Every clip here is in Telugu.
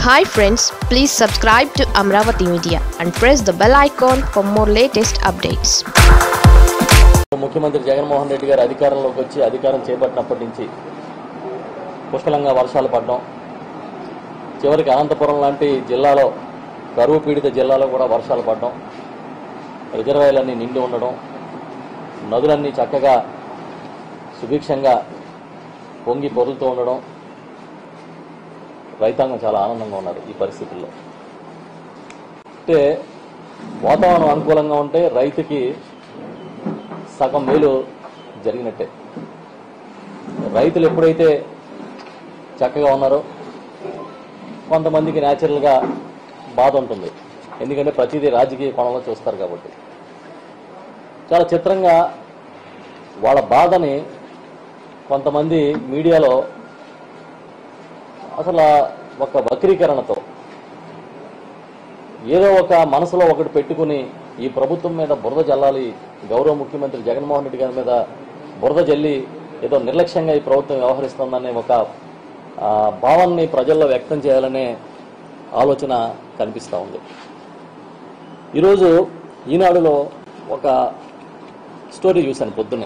hi friends please subscribe to Amaravati media and press the bell icon for more latest updates ముఖ్యమంత్రి జగన్మోహన్ రెడ్డి గారు అధికారంలోకి వచ్చి అధికారం చేపట్టినప్పటి నుంచి పుష్కలంగా వర్షాలు పడడం చివరికి అనంతపురం లాంటి జిల్లాలో కరువు పీడిత జిల్లాలో కూడా వర్షాలు పడడం రిజర్వాయర్లన్నీ నిండి ఉండడం నదులన్నీ చక్కగా సుభిక్షంగా పొంగి పొరులుతూ ఉండడం రైతాంగం చాలా ఆనందంగా ఉన్నారు ఈ పరిస్థితుల్లో అంటే వాతావరణం అనుకూలంగా ఉంటే రైతుకి సగం మేలు జరిగినట్టే రైతులు ఎప్పుడైతే చక్కగా ఉన్నారో కొంతమందికి న్యాచురల్గా బాధ ఉంటుంది ఎందుకంటే ప్రతిదీ రాజకీయ కోణంలో చూస్తారు కాబట్టి చాలా చిత్రంగా వాళ్ళ బాధని కొంతమంది మీడియాలో అసలు ఒక వక్రీకరణతో ఏదో ఒక మనసులో ఒకటి పెట్టుకుని ఈ ప్రభుత్వం మీద బురద జల్లాలి గౌరవ ముఖ్యమంత్రి జగన్మోహన్ రెడ్డి గారి మీద బురద జల్లి ఏదో నిర్లక్ష్యంగా ఈ ప్రభుత్వం వ్యవహరిస్తుందనే ఒక ఆ, భావాన్ని ప్రజల్లో వ్యక్తం చేయాలనే ఆలోచన కనిపిస్తూ ఉంది ఈరోజు ఈనాడులో ఒక స్టోరీ చూశాను పొద్దున్నే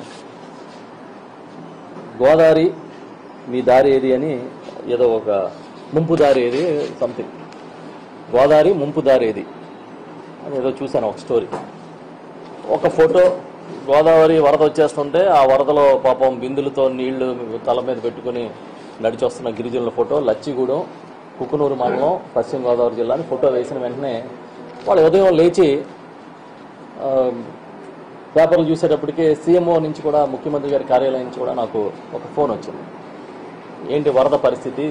గోదావరి మీ దారి ఏది అని ఏదో ఒక ముంపు దారి ఏది సంథింగ్ గోదావరి ముంపు దారి ఏది అని ఏదో చూశాను ఒక స్టోరీ ఒక ఫోటో గోదావరి వరద వచ్చేస్తుంటే ఆ వరదలో పాపం బిందులతో నీళ్లు తల మీద పెట్టుకుని నడిచి వస్తున్న గిరిజనుల ఫోటో లచ్చిగూడెం కుకునూరు మండలం పశ్చిమ గోదావరి జిల్లా అని ఫోటో వేసిన వెంటనే వాళ్ళు ఉదయం లేచి ఆ, పేపర్లు చూసేటప్పటికి సీఎంఓ నుంచి కూడా ముఖ్యమంత్రి గారి కార్యాలయం నుంచి కూడా నాకు ఒక ఫోన్ వచ్చింది ఏంటి వరద పరిస్థితి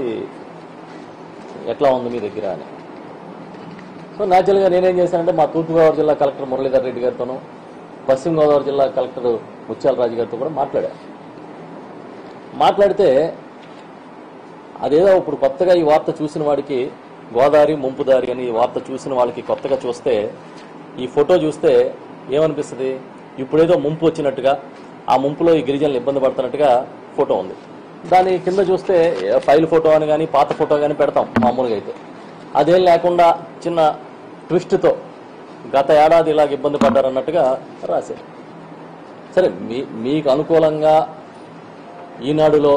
ఎట్లా ఉంది మీ దగ్గర అని సో న్యాచురల్గా నేనేం చేశానంటే మా తూర్పుగోదావరి జిల్లా కలెక్టర్ మురళీధర్ రెడ్డి గారితోనూ పశ్చిమ గోదావరి జిల్లా కలెక్టర్ ముత్యాల రాజు గారితో కూడా మాట్లాడా మాట్లాడితే అదేదో ఇప్పుడు కొత్తగా ఈ వార్త చూసిన వాడికి గోదావరి ముంపుదారి అని ఈ వార్త చూసిన వాళ్ళకి కొత్తగా చూస్తే ఈ ఫోటో చూస్తే ఏమనిపిస్తుంది ఇప్పుడేదో ముంపు వచ్చినట్టుగా ఆ ముంపులో ఈ గిరిజనులు ఇబ్బంది పడుతున్నట్టుగా ఫోటో ఉంది దాని కింద చూస్తే ఏ ఫైల్ ఫోటో అని కానీ పాత ఫోటో కానీ పెడతాం మామూలుగా అయితే అదేం లేకుండా చిన్న ట్విస్ట్తో గత ఏడాది ఇలాగ ఇబ్బంది పడ్డారన్నట్టుగా రాశారు సరే మీ మీకు అనుకూలంగా ఈనాడులో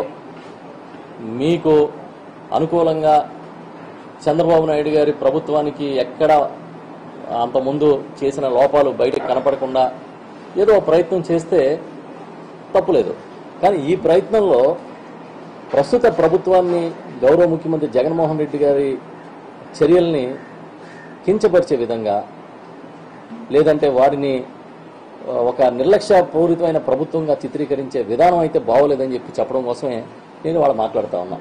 మీకు అనుకూలంగా చంద్రబాబు నాయుడు గారి ప్రభుత్వానికి ఎక్కడ అంతకుముందు చేసిన లోపాలు బయటకు కనపడకుండా ఏదో ప్రయత్నం చేస్తే తప్పులేదు కానీ ఈ ప్రయత్నంలో ప్రస్తుత ప్రభుత్వాన్ని గౌరవ ముఖ్యమంత్రి జగన్మోహన్ రెడ్డి గారి చర్యల్ని కించపరిచే విధంగా లేదంటే వారిని ఆ, ఒక నిర్లక్ష్య పూరితమైన ప్రభుత్వంగా చిత్రీకరించే విధానం అయితే బాగోలేదని చెప్పి చెప్పడం కోసమే నేను వాళ్ళు మాట్లాడుతూ ఉన్నా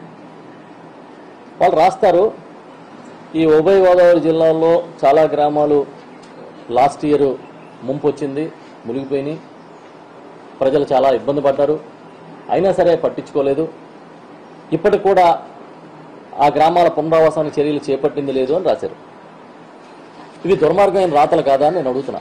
వాళ్ళు రాస్తారు ఈ ఉభయ గోదావరి జిల్లాలో చాలా గ్రామాలు లాస్ట్ ఇయర్ ముంపు వచ్చింది మునిగిపోయినాయి ప్రజలు చాలా ఇబ్బంది పడ్డారు అయినా సరే పట్టించుకోలేదు ఇప్పటికి కూడా ఆ గ్రామాల పునరావాసానికి చర్యలు చేపట్టింది లేదు అని రాశారు ఇవి దుర్మార్గమైన రాతలు కాదా అని నేను అడుగుతున్నా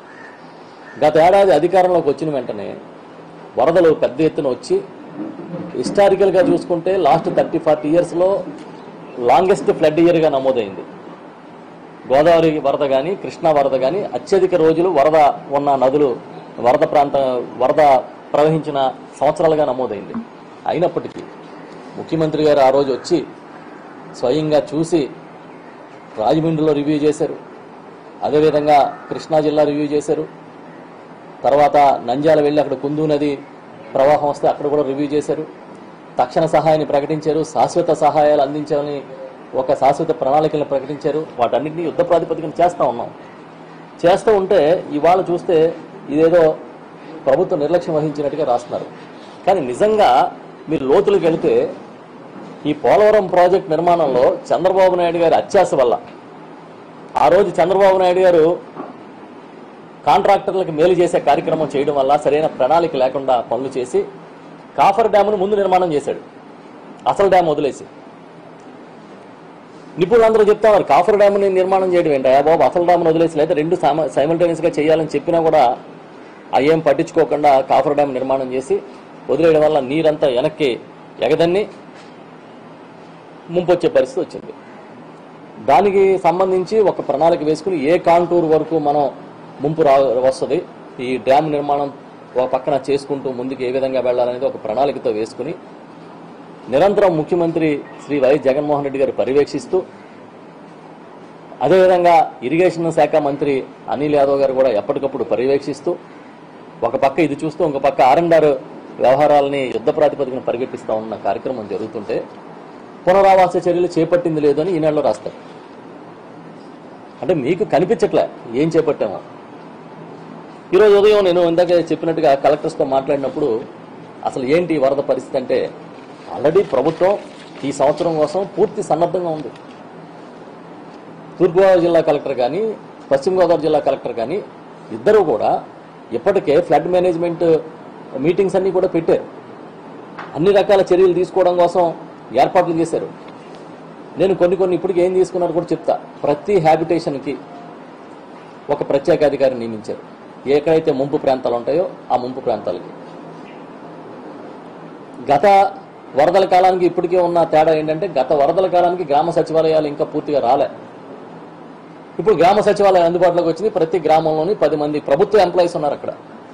గత ఏడాది అధికారంలోకి వచ్చిన వెంటనే వరదలు పెద్ద ఎత్తున వచ్చి హిస్టారికల్గా చూసుకుంటే లాస్ట్ థర్టీ ఫార్టీ ఇయర్స్లో లాంగెస్ట్ ఫ్లడ్ ఇయర్గా నమోదైంది గోదావరి వరద కానీ కృష్ణా వరద కానీ అత్యధిక రోజులు వరద ఉన్న నదులు వరద ప్రాంత వరద ప్రవహించిన సంవత్సరాలుగా నమోదైంది అయినప్పటికీ ముఖ్యమంత్రి గారు ఆ రోజు వచ్చి స్వయంగా చూసి రాజమండ్రిలో రివ్యూ చేశారు అదేవిధంగా కృష్ణా జిల్లా రివ్యూ చేశారు తర్వాత నంద్యాల వెళ్ళి అక్కడ కుందు నది ప్రవాహం వస్తే అక్కడ కూడా రివ్యూ చేశారు తక్షణ సహాయాన్ని ప్రకటించారు శాశ్వత సహాయాలు అందించాలని ఒక శాశ్వత ప్రణాళికలను ప్రకటించారు వాటన్నింటినీ యుద్ధ ప్రాతిపదికన చేస్తూ ఉన్నాం చేస్తూ ఉంటే ఇవాళ చూస్తే ఇదేదో ప్రభుత్వం నిర్లక్ష్యం వహించినట్టుగా రాస్తున్నారు కానీ నిజంగా మీరు లోతులకు వెళితే ఈ పోలవరం ప్రాజెక్ట్ నిర్మాణంలో చంద్రబాబు నాయుడు గారి అత్యాశ వల్ల ఆ రోజు చంద్రబాబు నాయుడు గారు కాంట్రాక్టర్లకు మేలు చేసే కార్యక్రమం చేయడం వల్ల సరైన ప్రణాళిక లేకుండా పనులు చేసి కాఫర్ డ్యామును ముందు నిర్మాణం చేశాడు అసలు డ్యామ్ వదిలేసి నిపుణులందరూ చెప్తా ఉన్నారు కాఫర్ డ్యామ్ని నిర్మాణం చేయడం ఏంటా బాబు అసలు డ్యామ్ను వదిలేసి లేదా రెండు సైమల్టేనియస్గా చేయాలని చెప్పినా కూడా అయ్యేం పట్టించుకోకుండా కాఫర్ డ్యామ్ నిర్మాణం చేసి వదిలేయడం వల్ల నీరంతా వెనక్కి ఎగదన్ని ముంపు వచ్చే పరిస్థితి వచ్చింది దానికి సంబంధించి ఒక ప్రణాళిక వేసుకుని ఏ కాంటూర్ వరకు మనం ముంపు రా వస్తుంది ఈ డ్యామ్ నిర్మాణం ఒక పక్కన చేసుకుంటూ ముందుకు ఏ విధంగా వెళ్ళాలనేది ఒక ప్రణాళికతో వేసుకుని నిరంతరం ముఖ్యమంత్రి శ్రీ వైఎస్ జగన్మోహన్ రెడ్డి గారు పర్యవేక్షిస్తూ అదేవిధంగా ఇరిగేషన్ శాఖ మంత్రి అనిల్ యాదవ్ గారు కూడా ఎప్పటికప్పుడు పర్యవేక్షిస్తూ ఒక పక్క ఇది చూస్తూ ఇంకో పక్క ఆర్ఎండ్ఆర్ వ్యవహారాలని యుద్ధ ప్రాతిపదికన పరిగెట్టిస్తా ఉన్న కార్యక్రమం జరుగుతుంటే పునరావాస చర్యలు చేపట్టింది లేదు అని ఈనాడులో రాస్తారు అంటే మీకు కనిపించట్లే ఏం చేపట్టామో ఈరోజు ఉదయం నేను ఇందాక చెప్పినట్టుగా కలెక్టర్స్తో మాట్లాడినప్పుడు అసలు ఏంటి ఈ వరద పరిస్థితి అంటే ఆల్రెడీ ప్రభుత్వం ఈ సంవత్సరం కోసం పూర్తి సన్నద్ధంగా ఉంది తూర్పుగోదావరి జిల్లా కలెక్టర్ కానీ పశ్చిమ గోదావరి జిల్లా కలెక్టర్ కానీ ఇద్దరు కూడా ఇప్పటికే ఫ్లడ్ మేనేజ్మెంట్ మీటింగ్స్ అన్ని కూడా పెట్టారు అన్ని రకాల చర్యలు తీసుకోవడం కోసం ఏర్పాట్లు చేశారు నేను కొన్ని కొన్ని ఇప్పటికి ఏం తీసుకున్నారు కూడా చెప్తా ప్రతి హ్యాబిటేషన్కి ఒక ప్రత్యేక అధికారిని నియమించారు ఎక్కడైతే ముంపు ప్రాంతాలు ఉంటాయో ఆ ముంపు ప్రాంతాలకి గత వరదల కాలానికి ఇప్పటికే ఉన్న తేడా ఏంటంటే గత వరదల కాలానికి గ్రామ సచివాలయాలు ఇంకా పూర్తిగా రాలే ఇప్పుడు గ్రామ సచివాలయం అందుబాటులోకి వచ్చింది ప్రతి గ్రామంలోని పది మంది ప్రభుత్వ ఎంప్లాయీస్ ఉన్నారు అక్కడ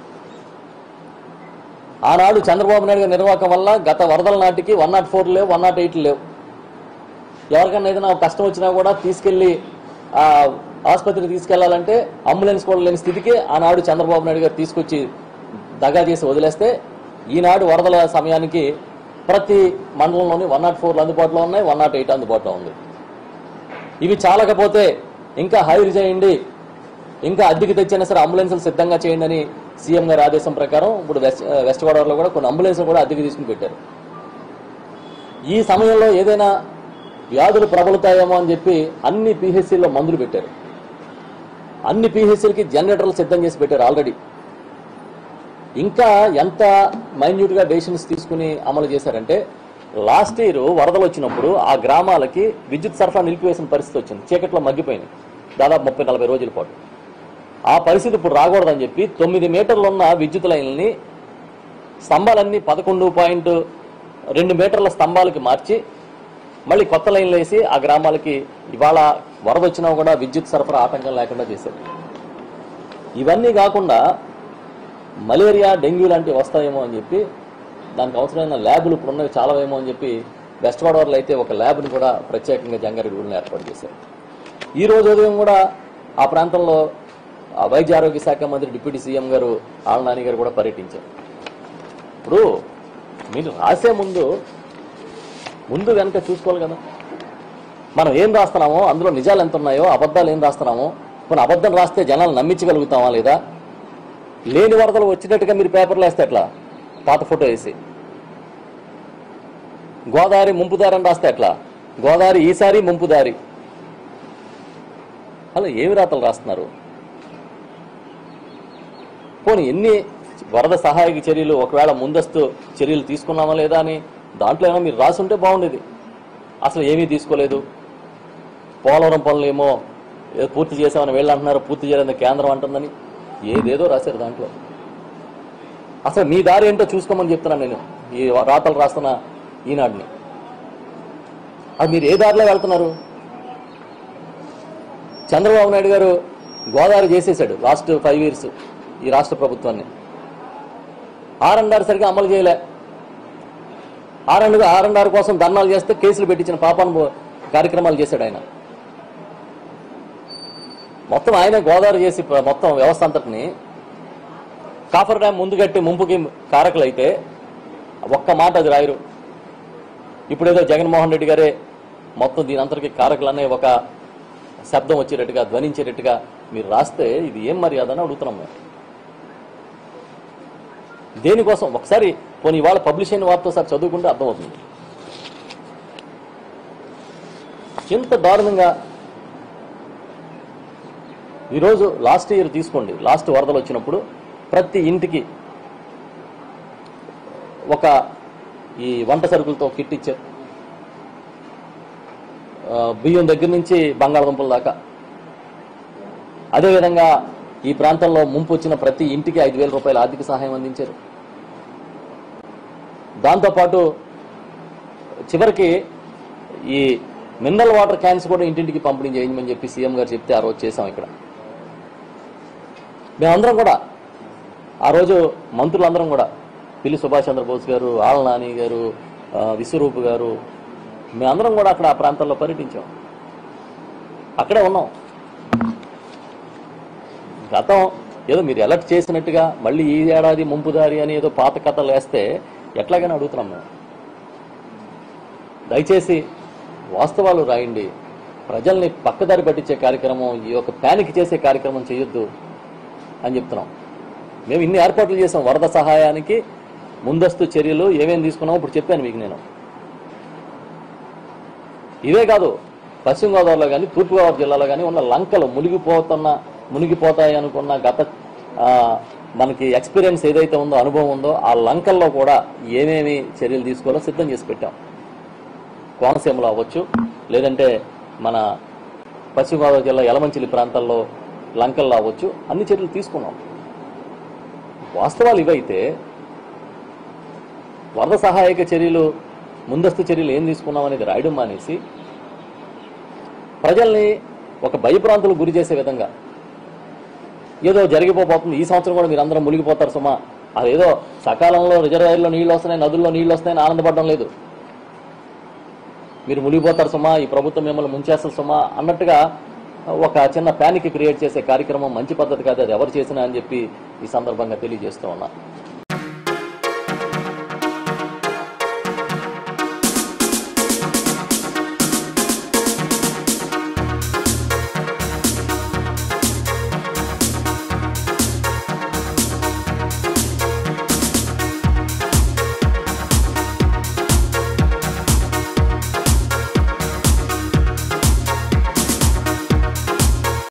ఆనాడు చంద్రబాబు నాయుడు గారి నిర్వాహకం వల్ల గత వరదల నాటికి వన్ నాట్ ఫోర్ లేవు వన్ నాట్ ఎయిట్ లేవు ఎవరికైనా ఏదైనా కష్టం వచ్చినా కూడా తీసుకెళ్లి ఆ ఆసుపత్రికి తీసుకెళ్లాలంటే అంబులెన్స్ కూడా లేని స్థితికి ఆనాడు చంద్రబాబు నాయుడు గారు తీసుకొచ్చి దగా చేసి వదిలేస్తే ఈనాడు వరదల సమయానికి ప్రతి మండలంలోని వన్ నాట్ ఫోర్లు అందుబాటులో ఉన్నాయి వన్ నాట్ ఎయిట్ అందుబాటులో ఉంది ఇవి చాలకపోతే ఇంకా హైర్ చేయండి ఇంకా అద్దెకి తెచ్చినా సరే అంబులెన్సులు సిద్ధంగా చేయండి అని సీఎం గారి ఆదేశం ప్రకారం ఇప్పుడు వెస్ట్ వెస్ట్ గోదావరిలో కూడా కొన్ని అంబులెన్సులు కూడా అద్దెకి తీసుకుని పెట్టారు ఈ సమయంలో ఏదైనా వ్యాధులు ప్రబలుతాయేమో అని చెప్పి అన్ని పిహెచ్సిల్లో మందులు పెట్టారు అన్ని పిహెచ్సిలకి జనరేటర్లు సిద్ధం చేసి పెట్టారు ఆల్రెడీ ఇంకా ఎంత మైన్యూట్గా డెసిషన్స్ తీసుకుని అమలు చేశారంటే లాస్ట్ ఇయర్ వరదలు వచ్చినప్పుడు ఆ గ్రామాలకి విద్యుత్ సరఫరా నిలిపివేసిన పరిస్థితి వచ్చింది చీకట్లో మగ్గిపోయింది దాదాపు ముప్పై నలభై రోజుల పాటు ఆ పరిస్థితి ఇప్పుడు రాకూడదని చెప్పి తొమ్మిది మీటర్లు ఉన్న విద్యుత్ లైన్లని స్తంభాలన్నీ పదకొండు పాయింట్ రెండు మీటర్ల స్తంభాలకి మార్చి మళ్ళీ కొత్త లైన్లు వేసి ఆ గ్రామాలకి ఇవాళ వరద వచ్చినా కూడా విద్యుత్ సరఫరా ఆటంకం లేకుండా చేశారు ఇవన్నీ కాకుండా మలేరియా డెంగ్యూ లాంటివి వస్తాయేమో అని చెప్పి దానికి అవసరమైన ల్యాబులు ఇప్పుడు ఉన్నవి చాలా ఏమో అని చెప్పి వెస్ట్ గోదావరిలో అయితే ఒక ల్యాబ్ని కూడా ప్రత్యేకంగా జంగారెడ్డిగూడలో ఏర్పాటు చేశారు ఈ రోజు ఉదయం కూడా ఆ ప్రాంతంలో ఆ వైద్య ఆరోగ్య శాఖ మంత్రి డిప్యూటీ సీఎం గారు ఆళ్ళనాని గారు కూడా పర్యటించారు ఇప్పుడు మీరు రాసే ముందు ముందు వెనక చూసుకోవాలి కదా మనం ఏం రాస్తున్నామో అందులో నిజాలు ఎంత ఉన్నాయో అబద్ధాలు ఏం రాస్తున్నామో కొన్ని అబద్ధం రాస్తే జనాలు నమ్మించగలుగుతామా లేదా లేని వరదలు వచ్చినట్టుగా మీరు పేపర్లో వేస్తే ఎట్లా పాత ఫోటో వేసి గోదావరి ముంపుదారి అని రాస్తే ఎట్లా గోదావరి ఈసారి ముంపుదారి అలా ఏమి రాతలు రాస్తున్నారు పోనీ ఎన్ని వరద సహాయక చర్యలు ఒకవేళ ముందస్తు చర్యలు తీసుకున్నామా లేదా అని దాంట్లో ఏమైనా మీరు రాసుంటే బాగుండేది అసలు ఏమీ తీసుకోలేదు పోలవరం పనులు ఏమో ఏదో పూర్తి చేసామని వీళ్ళు అంటున్నారు పూర్తి చేయలేదని కేంద్రం అంటుందని ఏదేదో రాశారు దాంట్లో అసలు మీ దారి ఏంటో చూసుకోమని చెప్తున్నాను నేను ఈ రాతలు రాస్తున్న ఈనాడిని అది మీరు ఏ దారిలో వెళ్తున్నారు చంద్రబాబు నాయుడు గారు గోదావరి చేసేసాడు లాస్ట్ ఫైవ్ ఇయర్స్ ఈ రాష్ట్ర ప్రభుత్వాన్ని ఆర్ అండ్ ఆర్ సరిగ్గా అమలు చేయలే R and R and R కోసం ధర్నాలు చేస్తే కేసులు పెట్టించిన పాపాను కార్యక్రమాలు చేశాడు ఆయన మొత్తం ఆయన గోదావరి చేసి ప్ర- మొత్తం వ్యవస్థ అంతటిని కాఫర్ డ్యామ్ ముందు కట్టి ముంపుకి కారకులైతే ఒక్క మాట అది రాయరు ఇప్పుడేదో జగన్మోహన్ రెడ్డి గారే మొత్తం దీని అంతటికి కారకులనే ఒక శబ్దం వచ్చేటట్టుగా ధ్వనించేటట్టుగా మీరు రాస్తే ఇది ఏం మర్యాద అని అడుగుతున్నాం మేము దేనికోసం ఒకసారి పోనీ ఇవాళ పబ్లిష్ అయిన వార్త ఒకసారి చదువుకుంటే అర్థమవుతుంది ఇంత దారుణంగా ఈరోజు లాస్ట్ ఇయర్ తీసుకోండి లాస్ట్ వరదలు వచ్చినప్పుడు ప్రతి ఇంటికి ఒక ఈ వంట సరుకులతో కిట్ ఇచ్చారు ఆ, బియ్యం దగ్గర నుంచి బంగాళదుంపల దాకా అదేవిధంగా ఈ ప్రాంతంలో ముంపు వచ్చిన ప్రతి ఇంటికి ఐదు వేల రూపాయల ఆర్థిక సహాయం అందించారు దాంతోపాటు చివరికి ఈ మినరల్ వాటర్ క్యాన్స్ కూడా ఇంటింటికి పంపిణీ చేయమని చెప్పి సీఎం గారు చెప్తే ఆ రోజు చేసాం ఇక్కడ మేమందరం కూడా ఆ రోజు మంత్రులందరం కూడా పిల్లి సుభాష్ చంద్రబోస్ గారు ఆళ్ళ నాని గారు ఆ, విశ్వరూప్ గారు మేమందరం కూడా అక్కడ ఆ ప్రాంతాల్లో పర్యటించాం అక్కడే ఉన్నాం గతం ఏదో మీరు ఎలర్ట్ చేసినట్టుగా మళ్ళీ ఈ ఏడాది ముంపుదారి అని ఏదో పాత కథలు వేస్తే ఎట్లాగైనా అడుగుతున్నాం మేము దయచేసి వాస్తవాలు రాయండి ప్రజల్ని పక్కదారి పట్టించే కార్యక్రమం ఈ యొక్క ప్యానిక్ చేసే కార్యక్రమం చేయొద్దు అని చెప్తున్నాం మేము ఇన్ని ఏర్పాట్లు చేసాం వరద సహాయానికి ముందస్తు చర్యలు ఏమేమి తీసుకున్నామో ఇప్పుడు చెప్పాను మీకు నేను ఇవే కాదు పశ్చిమ గోదావరిలో కానీ తూర్పుగోదావరి జిల్లాలో కానీ ఉన్న లంకలు మునిగిపోతున్న మునిగిపోతాయి అనుకున్న గత ఆ, మనకి ఎక్స్పీరియన్స్ ఏదైతే ఉందో అనుభవం ఉందో ఆ లంకల్లో కూడా ఏమేమి చర్యలు తీసుకోవాలో సిద్ధం చేసి పెట్టాం కోనసీమలో అవ్వచ్చు లేదంటే మన పశ్చిమ గోదావరి జిల్లా యలమంచిలి ప్రాంతాల్లో లంకల్లో అవ్వచ్చు అన్ని చర్యలు తీసుకున్నాం వాస్తవాలు ఇవైతే వరద సహాయక చర్యలు ముందస్తు చర్యలు ఏం తీసుకున్నాం అనేది రాయడం మానేసి ప్రజల్ని ఒక భయభ్రాంతులకు గురి చేసే విధంగా ఏదో జరిగిపోతుంది ఈ సంవత్సరం కూడా మీరు అందరం మునిగిపోతారు సుమా అదేదో సకాలంలో రిజర్వాయర్లో నీళ్ళు వస్తున్నాయి నదుల్లో నీళ్ళు వస్తున్నాయని ఆనందపడడం లేదు మీరు మునిగిపోతారు సుమా ఈ ప్రభుత్వం మిమ్మల్ని ముంచేస్తారు సుమా అన్నట్టుగా ఒక చిన్న ప్యానిక్ క్రియేట్ చేసే కార్యక్రమం మంచి పద్ధతి కాదు అది ఎవరు చేసినా అని చెప్పి ఈ సందర్భంగా తెలియజేస్తూ ఉన్నా